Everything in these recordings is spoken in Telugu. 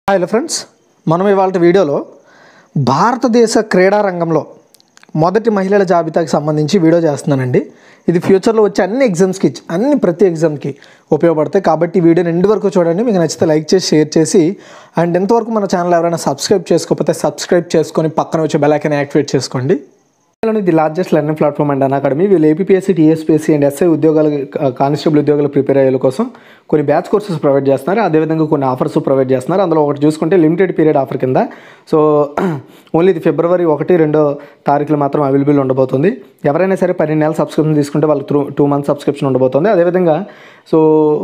హలో ఫ్రెండ్స్ మనం ఇవాళ వీడియోలో భారతదేశ క్రీడా రంగంలో మొదటి మహిళల జాబితాకి సంబంధించి వీడియో చేస్తున్నానండి ఇది ఫ్యూచర్లో వచ్చే అన్ని ఎగ్జామ్స్కి అన్ని ప్రతి ఎగ్జామ్కి ఉపయోగపడతాయి కాబట్టి ఈ వీడియోని ఎండ్ వరకు చూడండి మీకు నచ్చితే లైక్ చేసి షేర్ చేసి అండ్ ఎంతవరకు మన ఛానల్ ఎవరైనా సబ్స్క్రైబ్ చేసుకోకపోతే సబ్స్క్రైబ్ చేసుకొని పక్కన వచ్చే బెల్ ఐకాన్ యాక్టివేట్ చేసుకోండి the largest learning platform and Unacademy వీళ్ళు ఏపీఎస్సీ టీఎస్పీఎస్సీ అండ్ ఎస్ఐ ఉద్యోగాలు కానిస్టేబుల్ ఉద్యోగాలు ప్రిపేర్ అయ్యే కోసం కొన్ని బ్యాచ్ కోర్సెస్ ప్రొవైడ్ చేస్తున్నారు అదేవిధంగా కొన్ని ఆఫర్స్ ప్రొవైడ్ చేస్తున్నారు అందులో ఒకటి చూసుకుంటే లిమిటెడ్ పీరియడ్ ఆఫర్ కింద సో ఓన్లీ ఇది ఫిబ్రవరి ఒకటి రెండో తారీఖులు మాత్రం అవైలబుల్ ఉండబోతుంది ఎవరైనా సరే పన్నెండు నెలల సబ్స్క్రిప్షన్ తీసుకుంటే వాళ్ళకి త్రూ టూ మంత్స్ సబ్స్క్రిప్షన్ ఉండబోతుంది అదేవిధంగా సో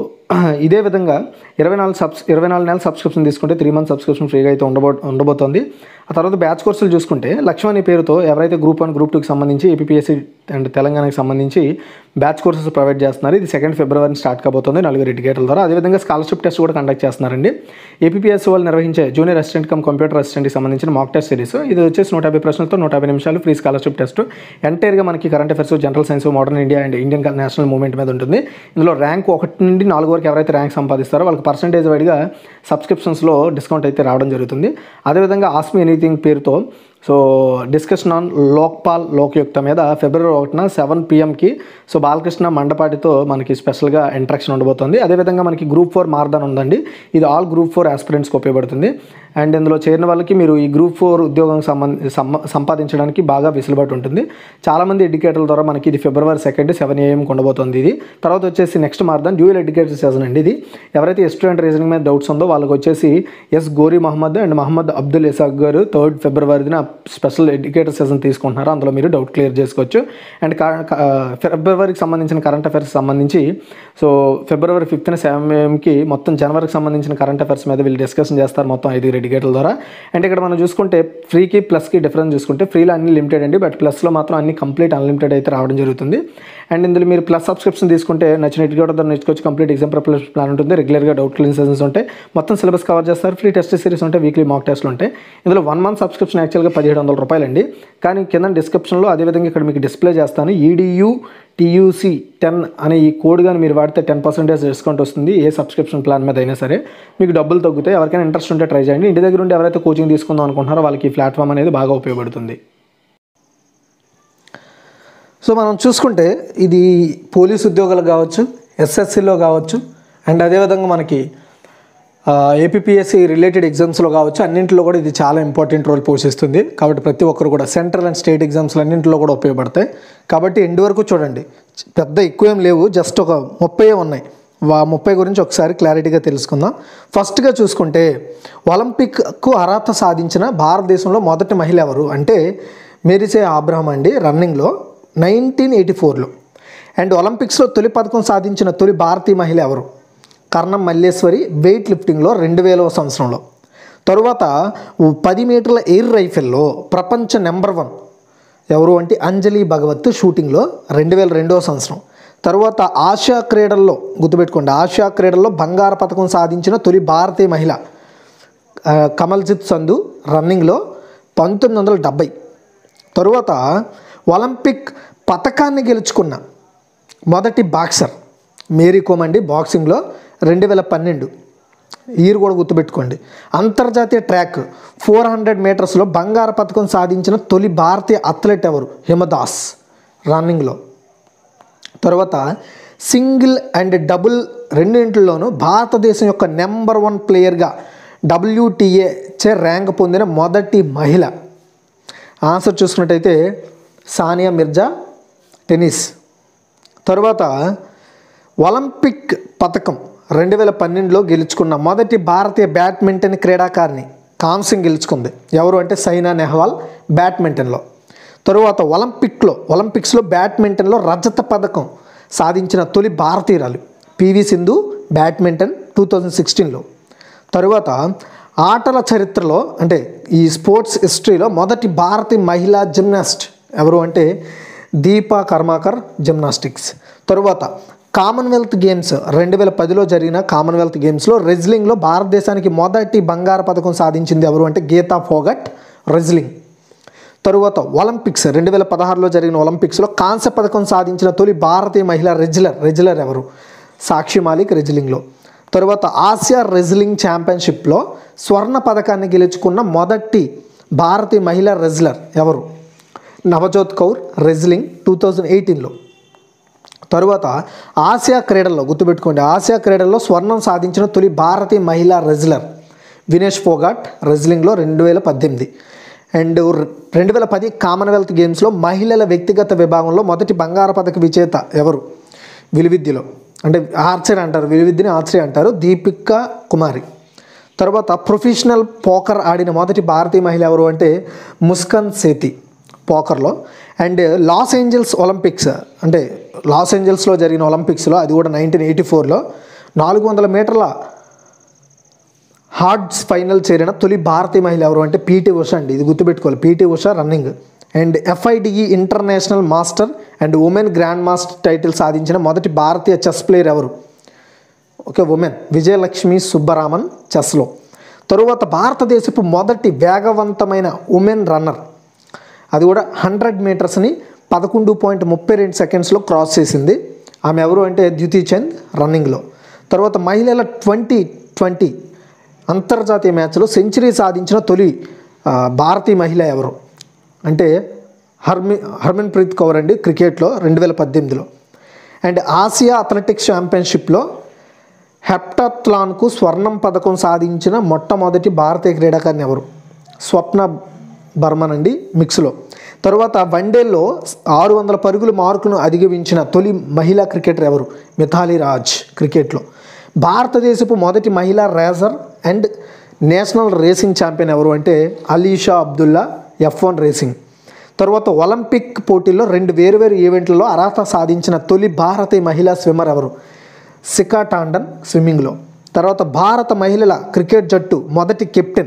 ఇదే విధంగా ఇరవై నాలుగు సబ్స్ ఇరవై నాలుగు నెలల సబ్స్క్రిప్షన్ తీసుకుంటే త్రీ మంత్స్ సబ్స్క్రిప్షన్ ఫ్రీగా అయితే ఉండబో ఉండబోతోంది ఆ తర్వాత బ్యాచ్ కోర్సులు చూసుకుంటే లక్ష్మణి పేరుతో ఎవరైతే గ్రూప్ వన్ గ్రూప్ టూకి సంబంధించి ఏపీఎస్సీ అండ్ తెలంగాణకి సంబంధించి బ్యాచ్ కోర్సెస్ ప్రొవైడ్ చేస్తున్నారు ఇది సెకండ్ ఫిబ్రవరి స్టార్ట్ కాబోతుంది నలుగురు ఎడ్యుకేటర్ల ద్వారా అదేవిధంగా స్కాలర్షిప్ టెస్ట్ కూడా కండక్ట్ చేస్తున్నారండి ఏపీఎస్ వాళ్ళు నిర్వహించే జూనియర్ అసిస్టెంట్ కమ్ కంప్యూటర్ అసిస్టెంట్కి సంబంధించిన మాక్ టెస్ట్ సిరీస్ ఇది వచ్చేసి నూట యాభై ప్రశ్నలతో నూట యాభై నిమిషాలు ఫ్రీ స్కాలర్షిప్ టెస్ట్ ఎంటైర్గా మనకి current affairs general science modern India and Indian national movement మీద ఉంటుంది ఇందులో ర్యాంక్ ఒకటి నుండి నాలుగు వరకు ఎవరైతే ర్యాంక్ సంపాదిస్తారో వాళ్ళకి పర్సంటేజ్ వైడ్గా సబ్స్క్రిప్షన్స్లో డిస్కౌంట్ అయితే రావడం జరుగుతుంది అదేవిధంగా ఆస్మి ఎనీథింగ్ పేరుతో so discussion on Lokpal Lokayukta మీద ఫిబ్రవరి ఒకటిన సెవెన్ పిఎంకి సో బాలకృష్ణ మండపాటితో మనకి స్పెషల్గా ఇంట్రాక్షన్ ఉండబోతుంది అదేవిధంగా మనకి గ్రూప్ ఫోర్ మార్దాన్ ఉందండి ఇది ఆల్ గ్రూప్ ఫోర్ ఆస్పిరెంట్స్కి ఉపయోగపడుతుంది అండ్ ఇందులో చేరిన వాళ్ళకి మీరు ఈ గ్రూప్ ఫోర్ ఉద్యోగం సంబంధ సంప- సంపాదించడానికి బాగా వెసులుబాటు ఉంటుంది చాలామంది ఎడ్యుకేటర్ల ద్వారా మనకి ఇది ఫిబ్రవరి సెకండ్ సెవెన్ ఏఎంకి ఉండబోతుంది ఇది తర్వాత వచ్చేసి నెక్స్ట్ మార్దాన్ డ్యూయల్ ఎడ్యుకేటర్ సీజన్ అండి ఇది ఎవరైతే స్టూడెంట్ రీజనింగ్ మీద డౌట్స్ ఉందో వాళ్ళకి వచ్చేసి ఎస్ గోరీ మహమ్మద్ అండ్ మహమ్మద్ అబ్దుల్ ఇసాక్ గారు థర్డ్ ఫిబ్రవరిన స్పెషల్ ఎడ్యుకేటర్ సెషన్ తీసుకుంటున్నారు అందులో మీరు డౌట్ క్లియర్ చేసుకోవచ్చు అండ్ కా- కా- ఫిబ్రవరికి సంబంధించిన కరెంట్ అఫైర్స్ సంబంధించి సో ఫిబ్రవరి ఫిఫ్త్న సెవెన్ ఏఎంకి మొత్తం జనవరికి సంబంధించిన కరెంట్ అఫైర్స్ మీద వీళ్ళు డిస్కషన్ చేస్తారు మొత్తం ఐదుగురు ఎడ్యుకేటర్ల ద్వారా అండ్ ఇక్కడ మనం చూసుకుంటే ఫ్రీకి ప్లస్కి డిఫరెన్స్ చూసుకుంటే ఫ్రీలో అన్ని లిమిటెడ్ అండి బట్ ప్లస్లో మాత్రం అన్ని కంప్లీట్ అన్లిమిటెడ్ అయితే రావడం జరుగుతుంది అండ్ ఇందులో మీరు ప్లస్ సబ్స్క్రిప్షన్ తీసుకుంటే నచ్చిన ఎడ్యుకేటర్ ద్వారా నేర్చుకోవచ్చు కంప్లీట్ ఎగ్జామ్ ప్రిపరేషన్ ప్లాన్ ఉంటుంది రెగ్యులర్గా డౌట్ క్లీన్ సెషన్స్ ఉంటాయి మొత్తం సిలబస్ కవర్ చేస్తారు ఫ్రీ టెస్ట్ సిరీస్ ఉంటాయి వీక్లీ మాక్ టెస్ట్లు ఉంటాయి ఇందులో వన్ మంత్ సబ్స్క్రిప్షన్ యాక్చువల్గా పదిహేడు వందల రూపాయలండి కానీ కింద డిస్క్రిప్షన్లో అదేవిధంగా ఇక్కడ మీకు డిస్ప్లే చేస్తాను ఈడియూ టీయూసీ టెన్ అనే ఈ కోడ్ కానీ మీరు వాడితే టెన్ పర్సెంటేజ్ డిస్కౌంట్ వస్తుంది ఏ సబ్స్క్రిప్షన్ ప్లాన్ మీద అయినా సరే మీకు డబ్బులు తగ్గుతాయి ఎవరికైనా ఇంట్రెస్ట్ ఉంటే ట్రై చేయండి ఇంటి దగ్గర ఉండి ఎవరైతే కోచింగ్ తీసుకుందాం అనుకుంటున్నారో వాళ్ళకి ఈ ప్లాట్ఫామ్ అనేది బాగా ఉపయోగపడుతుంది సో మనం చూసుకుంటే ఇది పోలీస్ ఉద్యోగాలు కావచ్చు ఎస్ఎస్సిలో కావచ్చు అండ్ అదేవిధంగా మనకి ఏపీఎస్సి రిలేటెడ్ ఎగ్జామ్స్లో కావచ్చు అన్నింటిలో కూడా ఇది చాలా ఇంపార్టెంట్ రోల్ పోషిస్తుంది కాబట్టి ప్రతి ఒక్కరు కూడా సెంట్రల్ అండ్ స్టేట్ ఎగ్జామ్స్లో అన్నింటిలో కూడా ఉపయోగపడతాయి కాబట్టి ఎండ్ వరకు చూడండి పెద్ద ఎక్కువ ఏం లేవు జస్ట్ ఒక ముప్పై ఉన్నాయి వా ముప్పై గురించి ఒకసారి క్లారిటీగా తెలుసుకుందాం ఫస్ట్గా చూసుకుంటే ఒలింపిక్కు అర్హత సాధించిన భారతదేశంలో మొదటి మహిళ ఎవరు అంటే మేరీసే ఆబ్రహం అండి రన్నింగ్లో నైన్టీన్ ఎయిటీ ఫోర్లో అండ్ ఒలింపిక్స్లో తొలి పథకం సాధించిన తొలి భారతీయ మహిళ ఎవరు కర్ణం మల్లేశ్వరి వెయిట్ లిఫ్టింగ్లో రెండు వేలవ సంవత్సరంలో తరువాత పది మీటర్ల ఎయిర్ రైఫిల్లో ప్రపంచ నెంబర్ వన్ ఎవరు అంటే అంజలి భగవత్ షూటింగ్లో రెండు వేల రెండవ సంవత్సరం తరువాత ఆసియా క్రీడల్లో గుర్తుపెట్టుకోండి ఆసియా క్రీడల్లో బంగారు పథకం సాధించిన తొలి భారతీయ మహిళ ఆ, కమల్జిత్ సంధు రన్నింగ్లో పంతొమ్మిది వందల డెబ్బై తరువాత ఒలింపిక్ పథకాన్ని గెలుచుకున్న మొదటి బాక్సర్ మేరీ కోమ్ అండి బాక్సింగ్లో రెండు వేల పన్నెండు ఈరు కూడా గుర్తుపెట్టుకోండి అంతర్జాతీయ ట్రాక్ ఫోర్ హండ్రెడ్ మీటర్స్లో బంగారు పథకం సాధించిన తొలి భారతీయ అథ్లెట్ ఎవరు హిమదాస్ రన్నింగ్లో తర్వాత సింగిల్ అండ్ డబుల్ రెండింటిలోనూ భారతదేశం యొక్క నెంబర్ వన్ ప్లేయర్గా డబ్ల్యూటీఏ చే ర్యాంక్ పొందిన మొదటి మహిళ ఆన్సర్ చూసుకున్నట్టయితే సానియా మిర్జా టెన్నిస్ తరువాత ఒలింపిక్ పథకం రెండు వేల పన్నెండులో గెలుచుకున్న మొదటి భారతీయ బ్యాడ్మింటన్ క్రీడాకారిణి కాంస్యం గెలుచుకుంది ఎవరు అంటే సైనా నెహ్వాల్ బ్యాడ్మింటన్లో తరువాత ఒలింపిక్లో ఒలింపిక్స్లో బ్యాడ్మింటన్లో రజత పథకం సాధించిన తొలి భారతీయురాలు P V Sindhu badminton two thousand సిక్స్టీన్లో తరువాత ఆటల చరిత్రలో అంటే ఈ స్పోర్ట్స్ హిస్టరీలో మొదటి భారతీయ మహిళా జిమ్నాస్ట్ ఎవరు అంటే దీపా కర్మాకర్ జిమ్నాస్టిక్స్ తరువాత కామన్వెల్త్ గేమ్స్ రెండు వేల పదిలో జరిగిన కామన్వెల్త్ గేమ్స్లో రెజ్లింగ్లో భారతదేశానికి మొదటి బంగారు పథకం సాధించింది ఎవరు అంటే గీతా ఫోగట్ రెజ్లింగ్ తరువాత ఒలింపిక్స్ రెండు వేల పదహారులో జరిగిన ఒలింపిక్స్లో కాంస్య పథకం సాధించిన తొలి భారతీయ మహిళ రెజ్లర్ రెజ్లర్ ఎవరు సాక్షి మాలిక్ రెజ్లింగ్లో తరువాత ఆసియా రెజ్లింగ్ ఛాంపియన్షిప్లో స్వర్ణ పథకాన్ని గెలుచుకున్న మొదటి భారతీయ మహిళా రెజ్లర్ ఎవరు Navjot Kaur wrestling two thousand ఎయిటీన్లో తరువాత ఆసియా క్రీడల్లో గుర్తుపెట్టుకోండి ఆసియా క్రీడల్లో స్వర్ణం సాధించిన తొలి భారతీయ మహిళా రెజ్లర్ వినేష్ ఫోగాట్ రెజ్లింగ్లో రెండు వేల పద్దెనిమిది అండ్ రెండు వేల పది కామన్వెల్త్ గేమ్స్లో మహిళల వ్యక్తిగత విభాగంలో మొదటి బంగారు పథక విజేత ఎవరు విలువిద్యలో అంటే ఆర్చరీ అంటారు విలువిద్యని ఆర్చరీ అంటారు దీపికా కుమారి తర్వాత ప్రొఫెషనల్ పోకర్ ఆడిన మొదటి భారతీయ మహిళ ఎవరు అంటే ముస్కన్ సేతి పోకర్లో అండ్ లాస్ ఏంజల్స్ ఒలింపిక్స్ అంటే లాస్ ఏంజల్స్లో జరిగిన ఒలింపిక్స్లో అది కూడా నైన్టీన్ ఎయిటీ ఫోర్లో నాలుగు వందల మీటర్ల హార్డ్స్ ఫైనల్ చేరిన తొలి భారతీయ మహిళ ఎవరు అంటే పీటీ ఉష అండి ఇది గుర్తుపెట్టుకోవాలి P T Usha running and FIDE international master and women grand master title సాధించిన మొదటి భారతీయ చెస్ ప్లేయర్ ఎవరు ఓకే ఉమెన్ విజయలక్ష్మి సుబ్బరామన్ చెస్లో తరువాత భారతదేశపు మొదటి వేగవంతమైన ఉమెన్ రన్నర్ అది కూడా హండ్రెడ్ మీటర్స్ని పదకొండు పాయింట్ ముప్పై రెండు సెకండ్స్లో క్రాస్ చేసింది ఆమె ఎవరు అంటే ద్యుతి చంద్ రన్నింగ్లో తర్వాత మహిళల ట్వంటీ ట్వంటీ అంతర్జాతీయ మ్యాచ్లో సెంచరీ సాధించిన తొలి ఆ, భారతీయ మహిళ ఎవరు అంటే హర్మి హర్మన్ ప్రీత్ కౌర్ అండి క్రికెట్లో రెండు వేల పద్దెనిమిదిలో అండ్ ఆసియా అథ్లెటిక్స్ ఛాంపియన్షిప్లో హెప్టాథ్లాన్కు స్వర్ణం పథకం సాధించిన మొట్టమొదటి భారతీయ క్రీడాకారిణి ఎవరు స్వప్న బర్మన్ అండి మిక్స్లో తరువాత వన్డేలో ఆరు వందల పరుగుల మార్కును అధిగమించిన తొలి మహిళా క్రికెటర్ ఎవరు మిథాలీ రాజ్ క్రికెట్లో భారతదేశపు మొదటి మహిళా racer and national racing champion ఎవరు అంటే Alisha Abdullah F one racing తర్వాత ఒలింపిక్ పోటీల్లో రెండు వేరువేరు ఈవెంట్లలో అర్హత సాధించిన తొలి భారతీయ మహిళా స్విమ్మర్ ఎవరు సికా టాండన్ స్విమ్మింగ్లో తర్వాత భారత మహిళల క్రికెట్ జట్టు మొదటి కెప్టెన్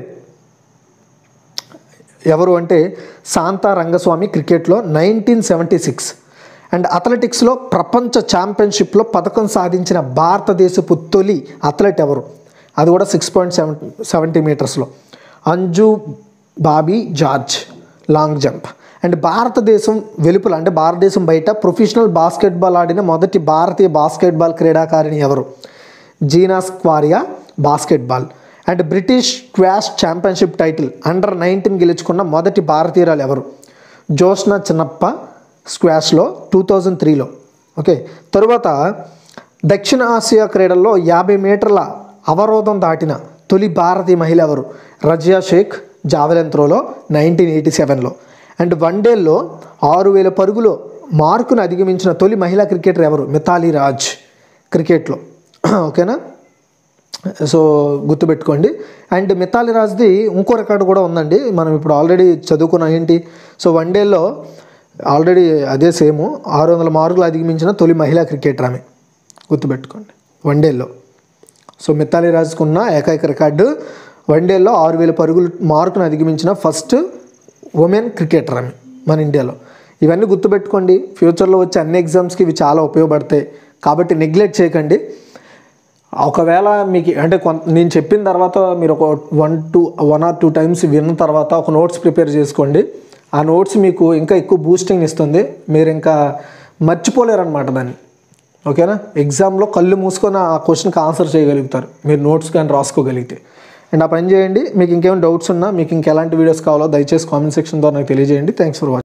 ఎవరు అంటే శాంతా రంగస్వామి క్రికెట్లో నైన్టీన్ సెవెంటీ సిక్స్ అండ్ అథ్లెటిక్స్లో ప్రపంచ ఛాంపియన్షిప్లో పథకం సాధించిన భారతదేశపు తొలి అథ్లెట్ ఎవరు అది కూడా సిక్స్ పాయింట్ సెవెన్ సెవెంటీ మీటర్స్లో Anju Bobby George long jump and భారతదేశం వెలుపల అంటే భారతదేశం బయట ప్రొఫెషనల్ బాస్కెట్బాల్ ఆడిన మొదటి భారతీయ బాస్కెట్బాల్ క్రీడాకారిణి ఎవరు Jeena Scaria basketball and British squash championship title under nineteen గెలుచుకున్న మొదటి భారతీయురాలు ఎవరు జోష్నా చిన్నప్ప స్క్వాష్లో టూ థౌజండ్ త్రీలో ఓకే తరువాత దక్షిణ ఆసియా క్రీడల్లో యాభై మీటర్ల అవరోధం దాటిన తొలి భారతీయ మహిళ ఎవరు రజియా షేక్ జావెలిన్ త్రోలో నైన్టీన్ ఎయిటీ సెవెన్లో అండ్ వన్డేల్లో ఆరు వేల పరుగులో మార్కును అధిగమించిన తొలి మహిళా క్రికెటర్ ఎవరు మిథాలీ రాజ్ క్రికెట్లో ఓకేనా సో గుర్తుపెట్టుకోండి అండ్ మిథాలి రాజ్ది ఇంకో రికార్డు కూడా ఉందండి మనం ఇప్పుడు ఆల్రెడీ చదువుకున్నాం ఏంటి సో వన్ డేలో ఆల్రెడీ అదే సేమ్ ఆరు వందల మార్కులు అధిగమించిన తొలి మహిళా క్రికెటర్ ఆమె గుర్తుపెట్టుకోండి వన్ డేలో సో మిథాలి రాజ్కున్న ఏకైక రికార్డు వన్ డేలో ఆరు వేల పరుగులు మార్కును అధిగమించిన ఫస్ట్ ఉమెన్ క్రికెటర్ ఆమె మన ఇండియాలో ఇవన్నీ గుర్తుపెట్టుకోండి ఫ్యూచర్లో వచ్చే అన్ని ఎగ్జామ్స్కి ఇవి చాలా ఉపయోగపడతాయి కాబట్టి నెగ్లెక్ట్ చేయకండి ఒకవేళ మీకు అంటే కొంత నేను చెప్పిన తర్వాత మీరు ఒక one two one or two times విన్న తర్వాత ఒక నోట్స్ ప్రిపేర్ చేసుకోండి ఆ నోట్స్ మీకు ఇంకా ఎక్కువ బూస్టింగ్ ఇస్తుంది మీరు ఇంకా మర్చిపోలేరు అనమాట దాన్ని ఓకేనా ఎగ్జామ్లో కళ్ళు మూసుకొని ఆ క్వశ్చన్కి ఆన్సర్ చేయగలుగుతారు మీరు నోట్స్ కానీ రాసుకోగలిగితే అండ్ ఆ పని చేయండి మీకు ఇంకేమైనా డౌట్స్ ఉన్నా మీకు ఇంకెలాంటి వీడియోస్ కావాలో దయచేసి కామెంట్ సెక్షన్ ద్వారా నాకు తెలియజేయండి థ్యాంక్స్ ఫర్ వాచింగ్